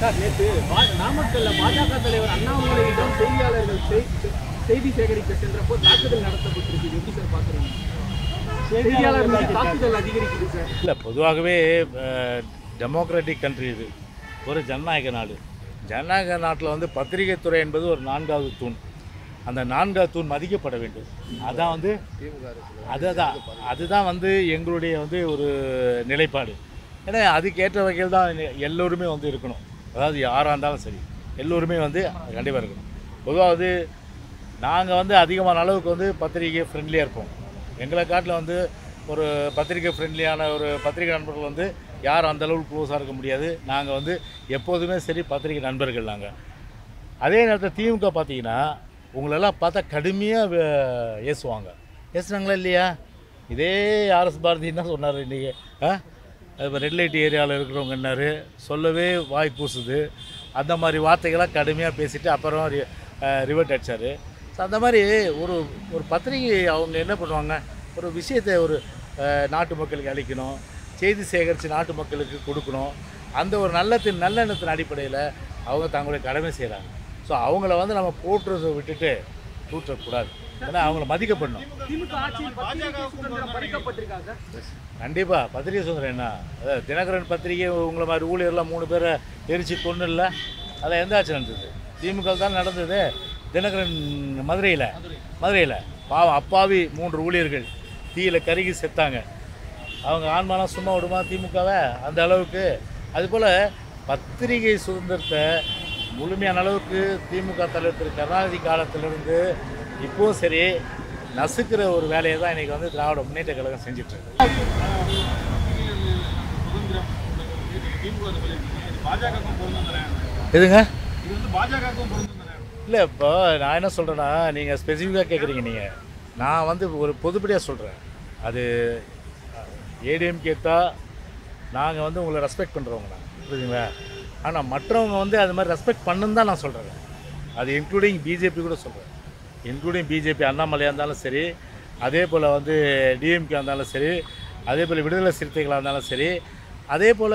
Sir நேற்று பா- நாமக்கல்ல பாஜக தலைவர் அண்ணாமலையிடம் செய்தியாளர்கள் செய்- செய்தி சேகரிக்க சென்றப்போ தாக்குதல் நடத்தப்பட்டிருக்கு இது எப்படி சார் பாக்குறீங்க செய்தியாளர் மீது தாக்குதல் அதிகரிக்குது சார் இல்லை பொதுவாகவே டெமோக்ராட்டிக் கண்ட்ரி இது ஒரு ஜனநாயக நாடு ஜனநாயக நாட்டில் வந்து பத்திரிகை துறை என்பது ஒரு நான்காவது தூண் அந்த நான்காவது தூண் மதிக்கப்பட வேண்டும் அதான் வந்து அதுதான் அதுதான் வந்து எங்களுடைய வந்து ஒரு நிலைப்பாடு ஏன்னா அதுக்கேற்ற வகையில் தான் எல்லோருமே வந்து இருக்கணும் அதாவது யாராக இருந்தாலும் சரி எல்லோருமே வந்து கண்டிப்பாக இருக்கணும் பொதுவாக வந்து நாங்கள் வந்து அதிகமான அளவுக்கு வந்து பத்திரிகை ஃப்ரெண்ட்லியாக இருப்போம் எங்களை காட்டில் வந்து ஒரு பத்திரிகை ஃப்ரெண்ட்லியான ஒரு பத்திரிகை நண்பர்கள் வந்து யாரும் அந்த அளவுக்கு க்ளோஸாக இருக்க முடியாது நாங்கள் வந்து எப்போதுமே சரி பத்திரிகை நண்பர்கள் நாங்கள் அதே நேரத்தில் திமுக பார்த்தீங்கன்னா உங்களெல்லாம் பார்த்தா கடுமையாக ஏசுவாங்க ஏசுனாங்களா இல்லையா இதே ஆர்எஸ் பாரதி என்ன சொன்னார் இன்றைக்கி ஆ இப்போ ரெட் லைட் ஏரியாவில் இருக்கிறவங்க என்னாரு சொல்லவே வாய் கூசுது அந்த மாதிரி வார்த்தைகளாக கடுமையாக பேசிட்டு அப்புறம் ரி ரிவர்ட் அடிச்சார் ஸோ அந்த மாதிரி ஒரு ஒரு பத்திரிகை அவங்க என்ன பண்ணுவாங்க ஒரு விஷயத்தை ஒரு அஹ், நாட்டு மக்களுக்கு அளிக்கணும் செய்தி சேகரித்து நாட்டு மக்களுக்கு கொடுக்கணும் அந்த ஒரு நல்லத்தின் நல்லெண்ணத்தின் அடிப்படையில் அவங்க தங்களுடைய கடமை செய்கிறாங்க ஸோ அவங்கள வந்து நம்ம போட்டுறதை விட்டுட்டு தூற்றக்கூடாது ஏன்னா அவங்கள மதிக்கப்படணும் திமுக ஆட்சியில் பத்திரிகை சுதந்திரம் பறிக்கப்பட்டிருக்காங்க கண்டிப்பாக பத்திரிகை சுதந்திரம் என்ன அதாவது தினகரன் பத்திரிகை உங்களை மாதிரி ஊழியர்லாம் மூணு பேரை எரிச்சு கொண்டு இல்லை அதில் எந்த ஆட்சி நடந்தது திமுக தான் நடந்தது தினகரன் மதுரையில் மதுரையில் பாவம் அப்பாவி மூன்று ஊழியர்கள் தீயில கருகி செத்தாங்க அவங்க ஆன்மாலாம் சும்மா விடுமா திமுகவை அந்த அளவுக்கு அதுபோல் பத்திரிகை சுதந்திரத்தை முழுமையான அளவுக்கு திமுக தலைவர் திரு கருணாநிதி காலத்திலிருந்து இப்போவும் சரி நசுக்கிற ஒரு வேலையை தான் இன்றைக்கி வந்து திராவிட முன்னேற்ற கழகம் செஞ்சுட்டு இருக்கு எதுங்க இல்லை இப்போ நான் என்ன சொல்கிறேன்னா நீங்கள் ஸ்பெசிஃபிக்காக கேட்குறீங்க நீங்கள் நான் வந்து ஒரு பொதுப்படியாக சொல்கிறேன் அது ஏடிஎம்கே தான் நாங்கள் வந்து உங்களை ரெஸ்பெக்ட் பண்ணுறவங்க தான் புரியுதுங்களா ஆனால் மற்றவங்க வந்து அது மாதிரி ரெஸ்பெக்ட் பண்ணுன்னு தான் நான் சொல்கிறேன் அது இன்க்ளூடிங் பிஜேபி கூட சொல்கிறேன் இன்க்ளூடிங் பிஜேபி அண்ணாமலையாக இருந்தாலும் சரி அதே போல் வந்து டிஎம்கே இருந்தாலும் சரி அதே போல் விடுதலை சிறுத்தைகளாக இருந்தாலும் சரி அதே போல்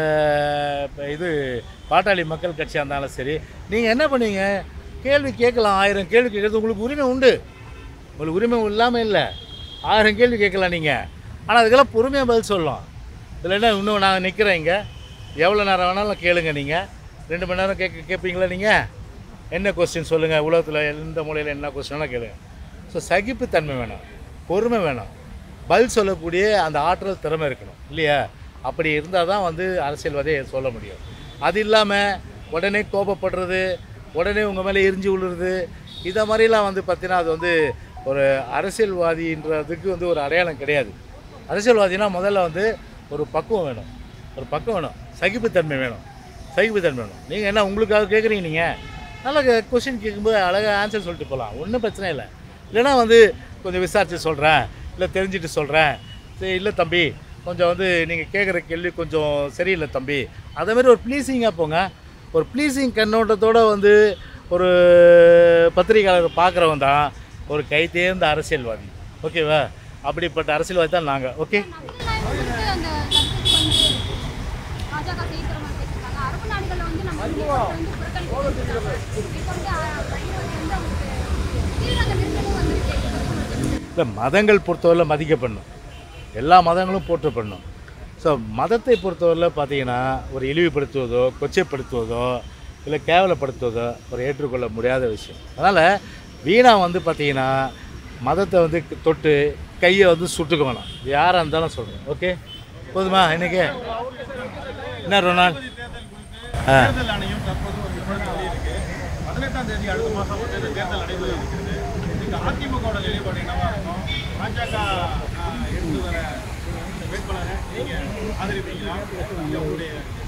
இப்போ இது பாட்டாளி மக்கள் கட்சியாக இருந்தாலும் சரி நீங்கள் என்ன பண்ணீங்க கேள்வி கேட்கலாம் ஆயிரம் கேள்வி கேட்கறது உங்களுக்கு உரிமை உண்டு உங்களுக்கு உரிமை இல்லாமல் இல்லை ஆயிரம் கேள்வி கேட்கலாம் நீங்கள் ஆனால் அதுக்கெல்லாம் பொறுமையாக பதில் சொல்லலாம் இதில் என்ன இன்னும் நான் நிற்கிறேன் இங்கே எவ்வளோ நேரம் வேணாலும் கேளுங்க நீங்கள் ரெண்டு மணி நேரம் கேட்க கேட்பீங்களா நீங்கள் என்ன கொஸ்டின் சொல்லுங்கள் உலகத்தில் எந்த மூலையில் என்ன கொஸ்டினாலும் கேளுங்க ஸோ சகிப்புத்தன்மை வேணும் பொறுமை வேணும் பதில் சொல்லக்கூடிய அந்த ஆற்றல் திறமை இருக்கணும் இல்லையா அப்படி இருந்தால் தான் வந்து அரசியல்வாதியை சொல்ல முடியும் அது இல்லாமல் உடனே கோபப்படுறது உடனே உங்கள் மேலே எரிஞ்சு விழுறது இதை மாதிரிலாம் வந்து பார்த்தீங்கன்னா அது வந்து ஒரு அரசியல்வாதின்றதுக்கு வந்து ஒரு அடையாளம் கிடையாது அரசியல்வாதினா முதல்ல வந்து ஒரு பக்குவம் வேணும் ஒரு பக்குவம் வேணும் சகிப்புத்தன்மை வேணும் சகிப்புத்தன்மை வேணும் நீங்கள் என்ன உங்களுக்காக கேட்குறீங்க நீங்கள் நல்லா கொஷின் கேட்கும்போது அழகாக ஆன்சர் சொல்லிட்டு போகலாம் ஒன்றும் பிரச்சனை இல்லை இல்லைன்னா வந்து கொஞ்சம் விசாரித்து சொல்கிறேன் இல்லை தெரிஞ்சுட்டு சொல்கிறேன் சரி இல்லை தம்பி கொஞ்சம் வந்து நீங்கள் கேட்குற கேள்வி கொஞ்சம் சரியில்லை தம்பி அதே மாதிரி ஒரு ப்ளீஸிங்காக போங்க ஒரு ப்ளீஸிங் கண்ணோட்டத்தோட வந்து ஒரு பத்திரிகையாளர் பார்க்குறவன் தான் ஒரு கை தேர்ந்த அரசியல்வாதி ஓகேவா அப்படிப்பட்ட அரசியல்வாதி தான் நாங்கள் ஓகே வந்து அந்த கருத்துக்கு வந்து பாஜக செய்தித்தர மாதிரி பேசியிருக்காங்க அரபு நாடுகளில் வந்து நம்ம இந்தியாவை வந்து புறக்கணிச்சிருக்காங்க இப்போ வந்து அஹ், பயங்கரவாதி வந்து அவங்களுக்கு ஸ்ரீலங்கா நெருக்கமும் வந்திருக்கு இல்லை மதங்கள் பொறுத்தவரையில் மதிக்கப்படணும் எல்லா மதங்களும் போற்றப்படணும் ஸோ மதத்தை பொறுத்தவரையில் பார்த்தீங்கன்னா ஒரு இழிவுபடுத்துவதோ கொச்சைப்படுத்துவதோ இல்லை கேவலப்படுத்துவதோ ஒரு ஏற்றுக்கொள்ள முடியாத விஷயம் அதனால் வீணா வந்து பார்த்தீங்கன்னா மதத்தை வந்து தொட்டு கையை வந்து சுட்டுக்க வேணாம் யாராக இருந்தாலும் சொல்கிறேன் ஓகே போதுமா இன்னைக்கு என்ன ரொனால் ஆ தேர்தல் ஆணையம் தற்போது ஒரு விமர்சனம் வெளியிருக்கு பதினெட்டாம் தேதி அடுத்த மாதம் வந்து இந்த தேர்தல் நடைபெற இருக்கிறது இந்த அதிமுகவோட நிலைப்பாடு என்னவா இருக்கும் பாஜக ஆஹ், எடுத்து வர இந்த வேட்பாளரை நீங்க ஆதரிப்பீங்களா இல்ல உங்களுடைய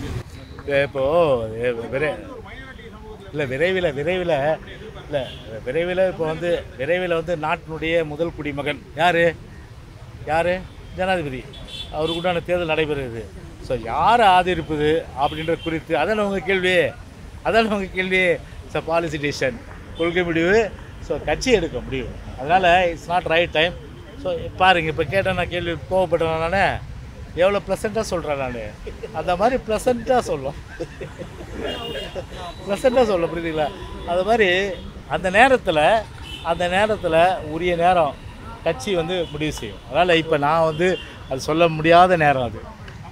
இப்போது விரை இல்லை விரைவில் விரைவில் இல்லை விரைவில் இப்போ வந்து விரைவில் வந்து நாட்டினுடைய முதல் குடிமகன் யார் யார் ஜனாதிபதி அவருக்கு உண்டான தேர்தல் நடைபெறுது ஸோ யார் ஆதரிப்பது அப்படின்ற குறித்து அதான உங்கள் கேள்வி அதான உங்கள் கேள்வி ஸோ பாலிசி டிசிஷன் கொள்கை முடிவு ஸோ கட்சி எடுக்க முடியும் அதனால் it's not right time so பாருங்கள் இப்போ கேட்டேன் நான் கேள்வி கோவப்பட்டேன் நானே எவ்வளோ ப்ளசண்ட்டாக சொல்கிறேன் நான் அந்த மாதிரி ப்ளசண்ட்டாக சொல்லும் ப்ளசண்ட்டாக சொல்ல புரியுதுங்களா அது மாதிரி அந்த நேரத்தில் அந்த நேரத்தில் உரிய நேரம் கட்சி வந்து முடிவு செய்யும் அதனால் இப்போ நான் வந்து அது சொல்ல முடியாத நேரம் அது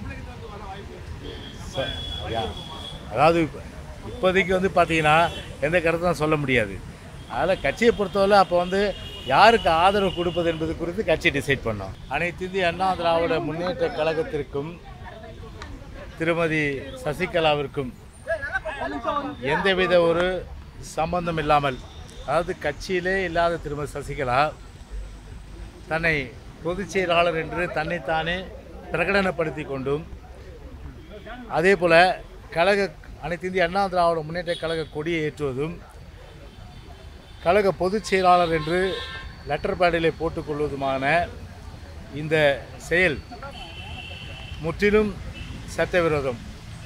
ச- யா. அதாவது இப்ப- இப்போதைக்கு வந்து பார்த்தீங்கன்னா எந்த கருத்தும் சொல்ல முடியாது அதில் கட்சியை பொறுத்தவரை அப்போ வந்து யாருக்கு ஆதரவு கொடுப்பது என்பது குறித்து கட்சி டிசைட் பண்ணோம் அனைத்து இந்திய அண்ணா திராவிட முன்னேற்ற கழகத்திற்கும் திருமதி சசிகலாவிற்கும் எந்தவித ஒரு சம்பந்தம் இல்லாமல் அதாவது கட்சியிலே இல்லாத திருமதி சசிகலா தன்னை பொதுச் செயலாளர் என்று தன்னைத்தானே பிரகடனப்படுத்தி கொண்டும் அதே போல் கழக அனைத்து இந்திய அண்ணா திராவிட முன்னேற்ற கழக கொடியை ஏற்றுவதும் கழக பொதுச் செயலாளர் என்று லெட்டர் பேடிலே போட்டுக்கொள்வதுமான இந்த செயல் முற்றிலும் சட்டவிரோதம்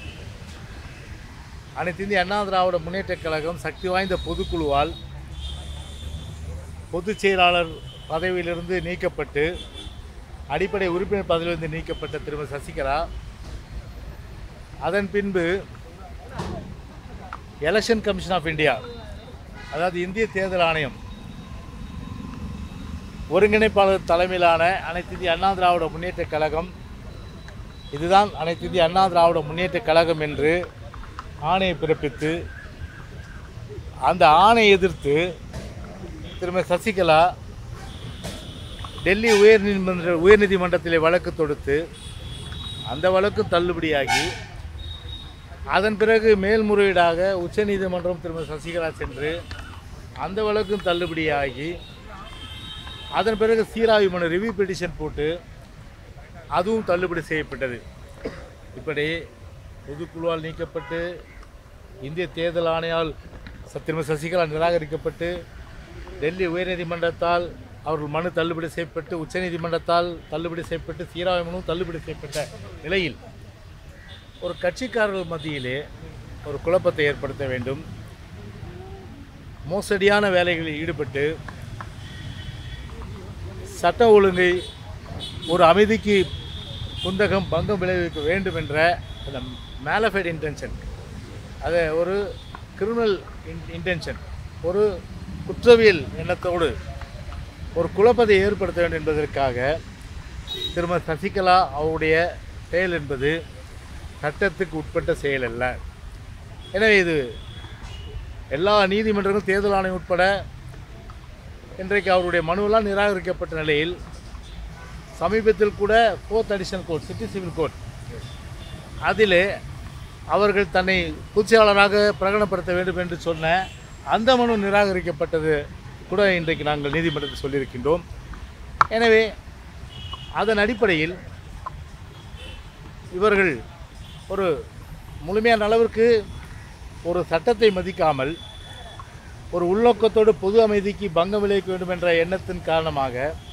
அனைத்து இந்திய அண்ணா திராவிட முன்னேற்ற கழகம் சக்தி வாய்ந்த பொதுக்குழுவால் பொதுச் செயலாளர் பதவியிலிருந்து நீக்கப்பட்டு அடிப்படை உறுப்பினர் பதவியிலிருந்து நீக்கப்பட்ட திருமதி சசிகலா அதன் பின்பு எலெக்ஷன் கமிஷன் ஆஃப் இந்தியா அதாவது இந்திய தேர்தல் ஆணையம் ஒருங்கிணைப்பாளர் தலைமையிலான அனைத்து இந்திய அண்ணா திராவிட முன்னேற்ற கழகம் இதுதான் அனைத்து இந்திய அண்ணா திராவிட முன்னேற்ற கழகம் என்று ஆணையை பிறப்பித்து அந்த ஆணையை எதிர்த்து திருமதி சசிகலா டெல்லி உயர்நீதிமன்ற உயர்நீதிமன்றத்திலே வழக்கு தொடுத்து அந்த வழக்கு தள்ளுபடியாகி அதன் பிறகு மேல்முறையீடாக உச்சநீதிமன்றம் திருமதி சசிகலா சென்று அந்த வழக்கும் தள்ளுபடியாகி அதன் பிறகு சீராய்வு மனு ரிவ்யூ பெட்டிஷன் போட்டு அதுவும் தள்ளுபடி செய்யப்பட்டது இப்படி பொதுக்குழுவால் நீக்கப்பட்டு இந்திய தேர்தல் ஆணையால் ச- திருமதி சசிகலா நிராகரிக்கப்பட்டு டெல்லி உயர்நீதிமன்றத்தால் அவர்கள் மனு தள்ளுபடி செய்யப்பட்டு உச்சநீதிமன்றத்தால் தள்ளுபடி செய்யப்பட்டு சீராய்வு மனு தள்ளுபடி செய்யப்பட்ட நிலையில் ஒரு கட்சிக்காரர்கள் மத்தியிலே ஒரு குழப்பத்தை ஏற்படுத்த வேண்டும் மோசடியான வேலைகளில் ஈடுபட்டு சட்ட ஒழுங்கை ஒரு அமைதிக்கு குந்தகம் பங்கம் விளைவிக்க வேண்டும் என்ற அந்த மேலஃபைட் இன்டென்ஷன் அதை ஒரு கிரிமினல் இன்டென்ஷன் ஒரு குற்றவியல் எண்ணத்தோடு ஒரு குழப்பத்தை ஏற்படுத்த வேண்டும் என்பதற்காக திருமதி சசிகலா அவருடைய செயல் என்பது சட்டத்துக்கு உட்பட்ட செயல் அல்ல எனவே இது எல்லா நீதிமன்றங்களும் தேர்தல் ஆணையம் உட்பட இன்றைக்கு அவருடைய மனுவெல்லாம் நிராகரிக்கப்பட்ட நிலையில் சமீபத்தில் கூட fourth additional court city civil court அதிலே அவர்கள் தன்னை பொதுச்செயலாளராக பிரகடனப்படுத்த வேண்டும் என்று சொன்ன அந்த மனு நிராகரிக்கப்பட்டது கூட இன்றைக்கு நாங்கள் நீதிமன்றத்தில் சொல்லியிருக்கின்றோம் எனவே அதன் அடிப்படையில் இவர்கள் ஒரு முழுமையான அளவிற்கு ஒரு சட்டத்தை மதிக்காமல் ஒரு உள்நோக்கத்தோடு பொது அமைதிக்கு பங்கம் விளைவிக்க வேண்டும் என்ற எண்ணத்தின் காரணமாக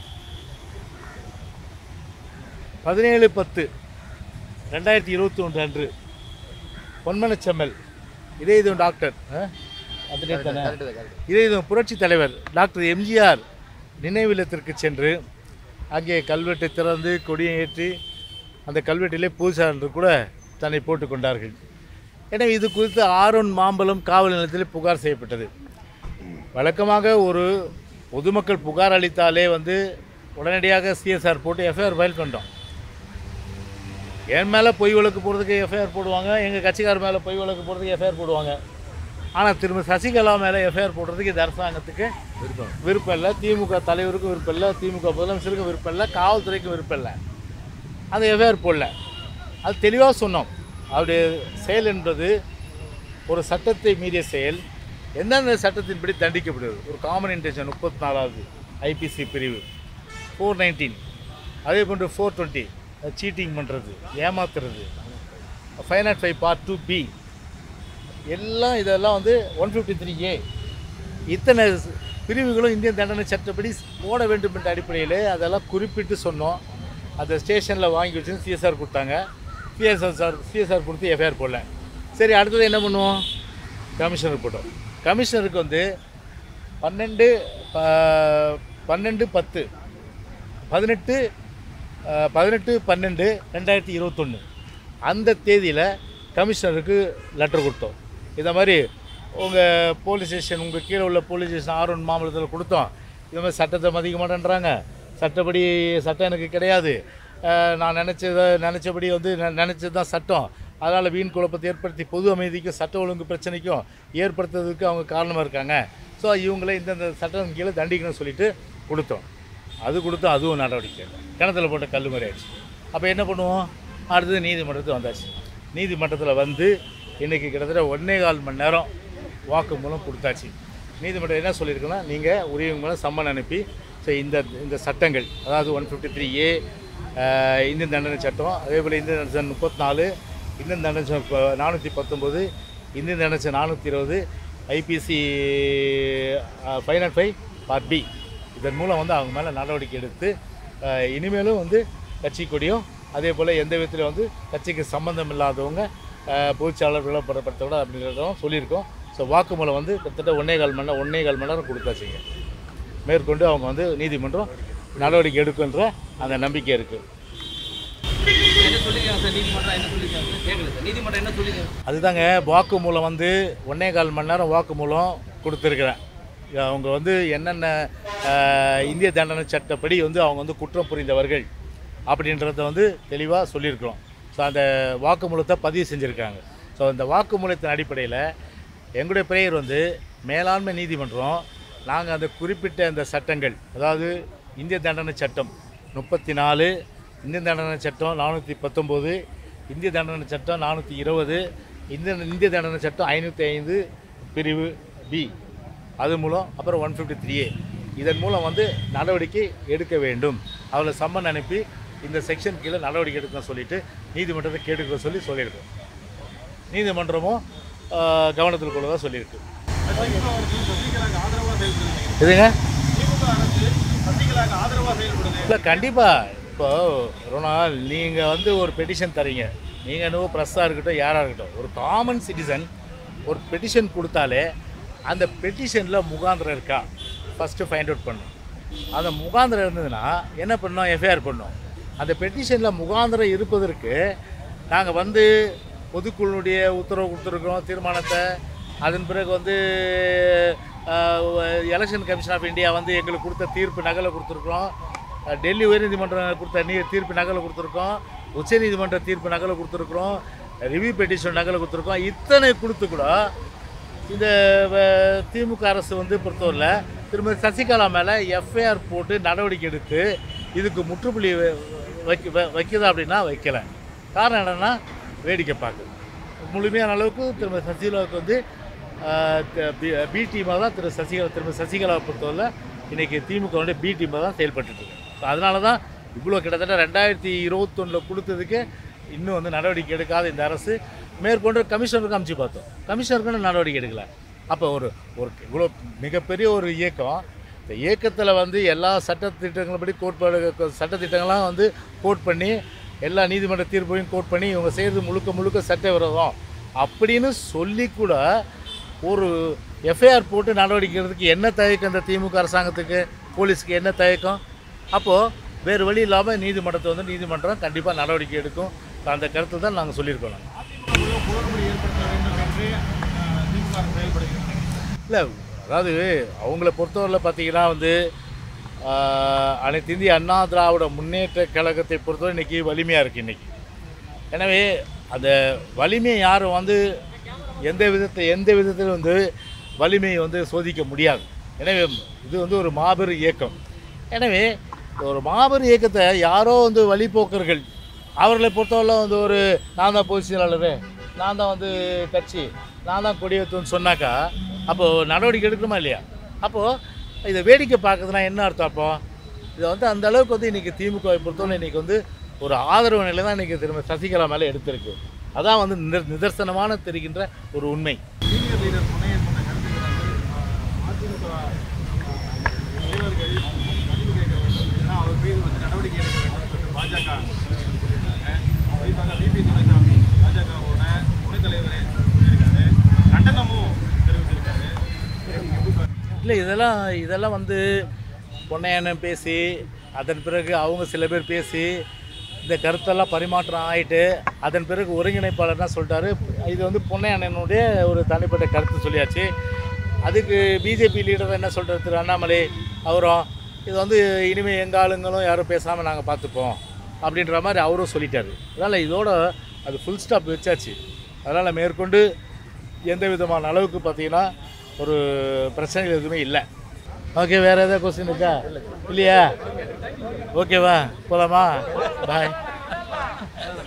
பதினேழு பத்து ரெண்டாயிரத்தி இருபத்தி ஒன்று அன்று பொன்மனச்செம்மல் இதே இது டாக்டர் ஆ? அந்த date தானே? இதே இது புரட்சி தலைவர் டாக்டர் எம்ஜிஆர் நினைவில்லத்திற்கு சென்று அங்கே கல்வெட்டை திறந்து கொடியை ஏற்றி அந்த கல்வெட்டிலே பூஜா என்று கூட தன்னை போட்டுக் கொண்டார்கள் எனவே இது குறித்து ஆரோன் மாம்பலம் காவல் நிலையத்தில் புகார் செய்யப்பட்டது வழக்கமாக ஒரு பொதுமக்கள் புகார் அளித்தாலே வந்து உடனடியாக சிஎஸ்ஆர் போட்டு எஃப்ஐஆர் ஃபைல் பண்ணிட்டோம் என் மேலே பொய் வழக்கு போடுறதுக்கு எஃப்ஐஆர் போடுவாங்க எங்கள் கட்சிக்கார் மேலே பொய் வழக்கு போடுறதுக்கு எஃப்ஐஆர் போடுவாங்க ஆனால் திரும்ப சசிகலா மேலே எஃப்ஐஆர் போடுறதுக்கு இந்த அரசாங்கத்துக்கு விருப்பம் விருப்பம் இல்லை திமுக தலைவருக்கும் விருப்பம் இல்லை திமுக முதலமைச்சருக்கும் விருப்பம் இல்லை காவல்துறைக்கும் விருப்பம் இல்லை அந்த எஃப்ஐஆர் போடல அது தெளிவாக சொன்னோம் அவருடைய செயல் என்பது ஒரு சட்டத்தை மீறிய செயல் எந்தெந்த சட்டத்தின்படி தண்டிக்கப்படுது ஒரு காமன் இன்டென்ஷன் முப்பத்தி நாலாவது ஐபிசி பிரிவு ஃபோர் நைன்டீன் அதே போன்று ஃபோர் டுவெண்ட்டி சீட்டிங் பண்ணுறது ஏமாத்துறது five nought five part two B எல்லாம் இதெல்லாம் வந்து ஒன் ஃபிஃப்டி த்ரீ ஏ இத்தனை பிரிவுகளும் இந்திய தண்டனை சட்டப்படி போட வேண்டும் என்ற அடிப்படையில் அதெல்லாம் குறிப்பிட்டு சொன்னோம் அந்த ஸ்டேஷனில் வாங்கி வச்சு சிஎஸ்ஆர் கொடுத்தாங்க சிஎஸ்ஆர் சார் சிஎஸ்ஆர் கொடுத்து எஃப்ஐஆர் போடல சரி அடுத்தது என்ன பண்ணுவோம் கமிஷனருக்கு போட்டோம் கமிஷனருக்கு வந்து பன்னெண்டு ப- பன்னெண்டு பத்து பதினெட்டு பதினெட்டு பன்னெண்டு ரெண்டாயிரத்தி இருபத்தொன்று அந்த தேதியில் கமிஷனருக்கு லெட்டர் கொடுத்தோம் இந்த மாதிரி உங்கள் போலீஸ் ஸ்டேஷன் உங்கள் கீழே உள்ள போலீஸ் ஸ்டேஷன் ஆர் ஒன் மாமலத்தில் கொடுத்தோம் இது மாதிரி சட்டத்தை மதிக்க மாட்டேன்றாங்க சட்டப்படி சட்டம் எனக்கு கிடையாது அஹ் நான் நினச்சத நினச்சபடி வந்து நினச்சது தான் சட்டம் அதனால் வீண் குழப்பத்தை ஏற்படுத்தி பொது அமைதிக்கும் சட்ட ஒழுங்கு பிரச்சனைக்கும் ஏற்படுத்துறதுக்கு அவங்க காரணமாக இருக்காங்க ஸோ இவங்கள இந்தந்த சட்டம் கீழே தண்டிக்கணும்னு சொல்லிட்டு கொடுத்தோம் அது கொடுத்தோம் அதுவும் நடவடிக்கை கிணத்துல போட்ட கல் மாதிரி ஆயிடுச்சு அப்போ என்ன பண்ணுவோம் அடுத்தது நீதிமன்றத்துக்கு வந்தாச்சு நீதிமன்றத்தில் வந்து இன்றைக்கி கிட்டத்தட்ட ஒன்றே கால் மணி நேரம் வாக்கு மூலம் கொடுத்தாச்சு நீதிமன்றம் என்ன சொல்லியிருக்குன்னா நீங்கள் உரிய மூலம் சம்மன் அனுப்பி ஸோ இந்த இந்த சட்டங்கள் அதாவது one fifty three A Indian தண்டனை சட்டம் அதே போல் இந்தியன் தண்டனை சட்டம் முப்பத்தி நாலு இந்தியன் தண்டனை சட்டம் நானூற்றி பத்தொம்போது இந்தியன் தண்டனை சட்டம் நானூற்றி இருபது IPC five nought five part B இதன் மூலம் வந்து அவங்க மேலே நடவடிக்கை எடுத்து அஹ், இனிமேலும் வந்து கட்சி கொடியும் அதே போல் எந்த விதத்திலும் வந்து கட்சிக்கு சம்பந்தம் இல்லாதவங்க அஹ், பொதுச்சாளர் விளம்பரப்படுத்தக்கூடாது அப்படிங்கிறதும் சொல்லியிருக்கோம் ஸோ வாக்குமூலம் வந்து கிட்டத்தட்ட ஒன்றே கால் மணி நேரம் ஒன்றே கால் மணி நேரம் கொடுத்தாச்சுங்க மேற்கொண்டு அவங்க வந்து நீதிமன்றம் நடவடிக்கை எடுக்குன்ற அந்த நம்பிக்கை இருக்குது என்ன சொல்லிருக்காங்க சார் நீதிமன்றம் என்ன சொல்லிருக்காங்க சார் கேட்கல சார் நீதிமன்றம் என்ன சொல்லிருக்காங்க அதுதாங்க வாக்குமூலம் வந்து ஒன்றே கால் மணி நேரம் வாக்குமூலம் கொடுத்துருக்குறேன் இது அவங்க வந்து என்னென்ன அஹ், இந்திய தண்டனை சட்டப்படி வந்து அவங்க வந்து குற்றம் புரிந்தவர்கள் அப்படின்றத வந்து தெளிவாக சொல்லியிருக்கிறோம் ஸோ அந்த வாக்குமூலத்தை பதிவு செஞ்சுருக்காங்க ஸோ இந்த வாக்குமூலத்தின் அடிப்படையில் எங்களுடைய பெயர் வந்து மேலாண்மை நீதிமன்றம் நாங்கள் அந்த குறிப்பிட்ட அந்த சட்டங்கள் அதாவது இந்திய தண்டனை சட்டம் முப்பத்தி நாலு இந்திய தண்டனை சட்டம் நானூற்றி பத்தொம்போது இந்திய தண்டனை சட்டம் நானூற்றி இருபது இந்திய இந்திய தண்டனை சட்டம் ஐநூற்றி ஐந்து பிரிவு பி அது மூலம் அப்புறம் ஒன் ஃபிஃப்டி த்ரீ ஏ இதன் மூலம் வந்து நடவடிக்கை எடுக்க வேண்டும் அவளை சம்மன் அனுப்பி இந்த செக்ஷன் கீழே நடவடிக்கை எடுக்க சொல்லிட்டு நீதிமன்றத்தை கேட்டுக்க சொல்லி சொல்லியிருக்கோம் நீதிமன்றமும் ஆஹ், கவனத்தில் கொள்ளதாக சொல்லியிருக்கு திமுக அரசு சசிகலாக்கு ஆதரவாக செயல்படுது இதுங்க திமுக அரசு சசிகலாக்கு ஆதரவாக செயல்படுது இல்லை கண்டிப்பாக இப்போ ரொனால் நீங்கள் வந்து ஒரு பெட்டிஷன் தரீங்க நீங்கள் என்னவோ ப்ரெஸ்ஸாக இருக்கட்டும் யாராக இருக்கட்டும் ஒரு காமன் சிட்டிசன் ஒரு பெட்டிஷன் கொடுத்தாலே அந்த பெட்டிஷனில் முகாந்திரம் இருக்கா ஃபஸ்ட்டு ஃபைண்ட் அவுட் பண்ணும் அந்த முகாந்திரம் இருந்ததுன்னா என்ன பண்ணோம் எஃப்ஐஆர் பண்ணோம் அந்த பெட்டிஷனில் முகாந்திரம் இருப்பதற்கு நாங்கள் வந்து பொதுக்குழுனுடைய உத்தரவு கொடுத்துருக்கோம் தீர்மானத்தை அதன் பிறகு வந்து எலெக்ஷன் கமிஷன் ஆஃப் இந்தியா வந்து எங்களுக்கு கொடுத்த தீர்ப்பு நகலை கொடுத்துருக்குறோம் அஹ், டெல்லி உயர்நீதிமன்றம் கொடுத்த நீ தீர்ப்பு நகலை கொடுத்துருக்கோம் உச்சநீதிமன்ற தீர்ப்பு நகலை கொடுத்துருக்குறோம் ரிவ்யூ பெட்டிஷன் நகலை கொடுத்துருக்கோம் இத்தனை கொடுத்து கூட இந்த வ- திமுக அரசு வந்து பொறுத்தவரையில் திரும்ப சசிகலா மேலே எஃப்ஐஆர் போட்டு நடவடிக்கை எடுத்து இதுக்கு முற்றுப்புள்ளி வ- வைக்க வ- வைக்குதா அப்படின்னா வைக்கல காரணம் என்னென்னா வேடிக்கை பார்க்குது முழுமையான அளவுக்கு திரும்ப சசிகலாவுக்கு வந்து ஆஹ், த- பி பி டீமாக தான் திரு சசிகலா திரும்ப சசிகலாவை பொறுத்தவரை இன்றைக்கி திமுகவுடைய பி டீமாக தான் செயல்பட்டுட்டு இருக்கு ஸோ அதனால தான் இவ்வளோ கிட்டத்தட்ட ரெண்டாயிரத்தி இருபத்தொன்னில் கொடுத்ததுக்கு இன்னும் வந்து நடவடிக்கை எடுக்காத இந்த அரசு மேற்கொண்டு கமிஷனருக்கு அமைச்சு பார்த்தோம் கமிஷனருக்கு நடவடிக்கை எடுக்கல அப்போ ஒரு ஒரு இவ்வளோ மிகப்பெரிய ஒரு இயக்கம் இந்த இயக்கத்தில் வந்து எல்லா சட்டத்திட்டங்களபடி கோட்பாடு சட்டத்திட்டங்கள்லாம் வந்து கோட் பண்ணி எல்லா நீதிமன்ற தீர்ப்பையும் கோட் பண்ணி இவங்க செய்கிறது முழுக்க முழுக்க சட்ட விரோதம் அப்படின்னு சொல்லி கூட ஒரு எஃப்ஐஆர் போட்டு நடவடிக்கை எடுக்கிறதுக்கு என்ன தயக்கம் இந்த திமுக அரசாங்கத்துக்கு போலீஸ்க்கு என்ன தயக்கம் அப்போது வேறு வழி இல்லாமல் நீதிமன்றத்தை வந்து நீதிமன்றம் கண்டிப்பாக நடவடிக்கை எடுக்கும் அந்த கருத்து தான் நாங்கள் சொல்லியிருக்கோம் நாங்கள் அதிமுக குளறுபடி ஏற்படுத்த வேண்டும் என்று அஹ், திமுக அரசு செயல்படுகிறது இல்லை அதாவது அவங்கள பொறுத்தவரையில் பார்த்தீங்கன்னா வந்து ஆஹ், அனைத்து இந்திய அண்ணா திராவிட முன்னேற்ற கழகத்தை பொறுத்தவரை இன்றைக்கி வலிமையாக இருக்குது இன்றைக்கி எனவே அந்த வலிமையை யாரும் வந்து எந்த விதத்தை எந்த விதத்திலும் வந்து வலிமையை வந்து சோதிக்க முடியாது எனவே இது வந்து ஒரு மாபெரும் இயக்கம் எனவே ஒரு மாபெரும் இயக்கத்தை யாரோ வந்து வழிபோக்கர்கள் அவர்களை பொறுத்தவரை வந்து ஒரு நான் தான் பொதுச் செயலாளர் நான் தான் வந்து கட்சி நான் தான் கொடியேற்றுன்னு சொன்னாக்கா அப்போது நடவடிக்கை எடுக்கணுமா இல்லையா அப்போது இதை வேடிக்கை பார்க்குறதுனா என்ன அர்த்தம் அப்போ இது வந்து அந்த அளவுக்கு வந்து இன்றைக்கி திமுகவை பொறுத்தவரை இன்றைக்கி வந்து ஒரு ஆதரவு நிலை தான் இன்றைக்கி திரும்ப சசிகலா மேலே எடுத்திருக்கு அதான் வந்து நிதர் நிதர்சனமான தெரிகின்ற ஒரு உண்மை சீனியர் லீடர் முனையர் சொன்ன கருத்துக்கு வந்து அஹ், அதிமுக அஹ், தலைவர்கள் மன்னிப்பு கேட்க வேண்டும் ஏன்னா அவர் மீது வந்து நடவடிக்கை எடுக்க வேண்டும் என்று பாஜக சொல்லியிருக்காங்க குறிப்பாக பிபி துரைசாமி பாஜகவோட துணைத் தலைவரே சொல்லியிருக்காரு கண்டனமும் தெரிவிச்சிருக்காரு நீங்க எப்படி பாருங்க இல்லை இதெல்லாம் இதெல்லாம் வந்து பொன்னையண்ணன் பேசி அதன் பிறகு அவங்க சில பேர் பேசி இந்த கருத்தெல்லாம் பரிமாற்றம் ஆயிட்டு அதன் பிறகு ஒருங்கிணைப்பாளர் என்ன சொல்லிட்டாரு இது வந்து பொன்னையண்ணனுடைய ஒரு தனிப்பட்ட கருத்து சொல்லியாச்சு அதுக்கு பிஜேபி லீடர் என்ன சொல்கிறார் திரு அண்ணாமலை அவரும் இது வந்து இனிமேல் எங்கள் ஆளுங்களும் யாரும் பேசாமல் நாங்கள் பார்த்துப்போம் அப்படின்ற மாதிரி அவரும் சொல்லிட்டாரு அதனால் இதோட அது ஃபுல் ஸ்டாப் வச்சாச்சு அதனால் மேற்கொண்டு எந்த விதமான அளவுக்கு பார்த்தீங்கன்னா ஒரு பிரச்சனைகள் எதுவுமே இல்லை ஓகே வேறு ஏதாவது கொஸ்டின் இருக்கா இல்லையா ஓகேவா போகலாமா பாய்